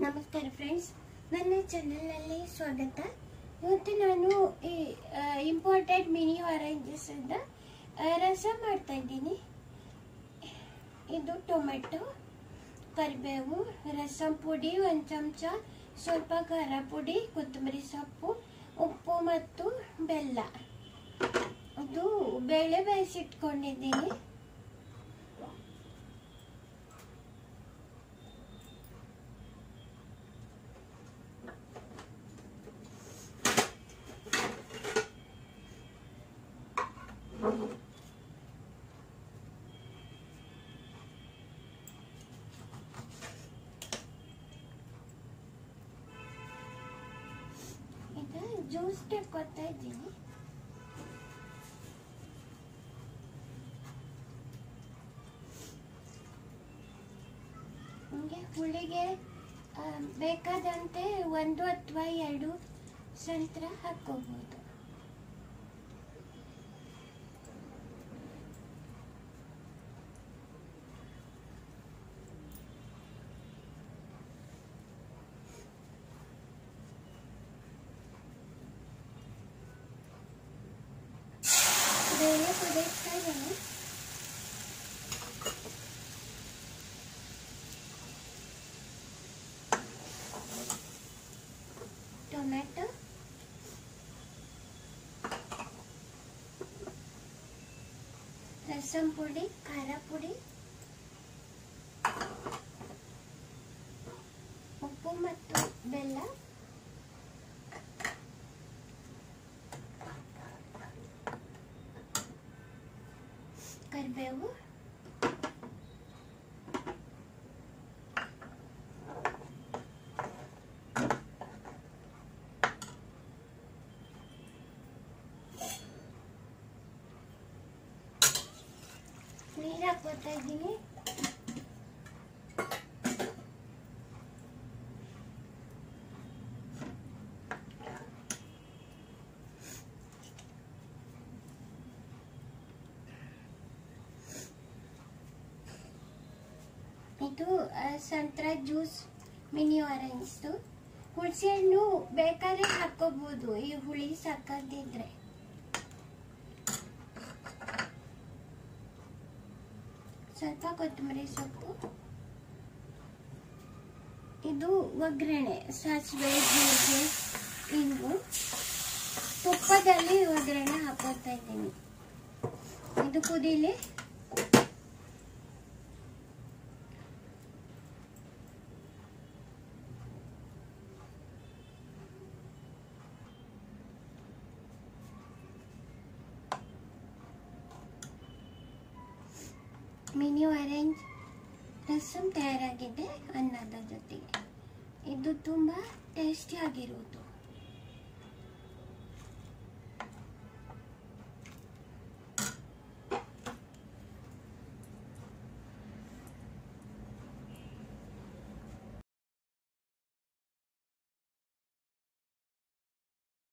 ನಮಸ್ಕಾರ ಫ್ರೆಂಡ್ಸ್ ನನ್ನ ಚಾನಲ್ನಲ್ಲಿ ಸ್ವಾಗತ ಇವತ್ತು ನಾನು ಈ ಇಂಪಾರ್ಟೆಂಟ್ ಮಿನಿ ಆರೆಂಜಸ್ ಇಂದ ಆ, ರಸ ಮಾಡ್ತಾ ಇದ್ದೀನಿ ಇದು ಟೊಮೆಟೊ ಕರಿಬೇವು ರಸಂ ಪುಡಿ ಒಂದು ಚಮಚ ಸ್ವಲ್ಪ ಖಾರ ಪುಡಿ ಕೊತ್ತಂಬರಿ ಸೊಪ್ಪು ಉಪ್ಪು ಮತ್ತು ಬೆಲ್ಲ ಇದು ಬೇಳೆ ಬೇಯಿಸಿಟ್ಕೊಂಡಿದ್ದೀನಿ ಈಗ ಜ್ಯೂಸ್ ತೆಕ್ಕೊತಾ ಇದ್ದೀನಿ ನಿಮಗೆ ಹುಳಿಗೆ ಆ, ಬೇಕಾದಂತೆ ಒಂದು ಅಥವಾ ಎರಡು ಸಂತ್ರ ಹಾಕೋಬಹುದು ಬೇಳೆ ಕುದಿಸ್ತಾ ಇದ್ದೀನಿ ಟೊಮ್ಯಾಟೊ ರಸಂ ಪುಡಿ ಖಾರ ಪುಡಿ ಉಪ್ಪು ಮತ್ತು ಬೆಲ್ಲ ಕರಿಬೇವು ನೀರು ಹಾಕೋತಾ ಇದ್ದೀನಿ ಇದು ಆ, ಸಂತ್ರ ಜ್ಯೂಸ್ ಮಿನಿ ಆರೆಂಜ್ದು ಹುಣಸೆ ಹಣ್ಣು ಬೇಕಾದ್ರೆ ಹಾಕೋಬಹುದು ಈ ಹುಳಿ ಸಾಕಾದಿದ್ರೆ ಸ್ವಲ್ಪ ಕೊತ್ತಂಬರಿ ಸೊಪ್ಪು ಇದು ಒಗ್ಗರಣೆ ಸಾಸಿವೆ ಜೀರಿಗೆ ಇಂಗು ತುಪ್ಪದಲ್ಲಿ ಒಗ್ಗರಣೆ ಹಾಕೋತಾ ಇದ್ದೀನಿ ಇದು ಕುದೀಲಿ ಮಿನಿ ಆರೆಂಜ್ ರಸಮ್ ತಯಾರಾಗಿದೆ ಅನ್ನದ ಜೊತೆಗೆ ಇದು ತುಂಬ ಟೇಸ್ಟಿಯಾಗಿರುವುದು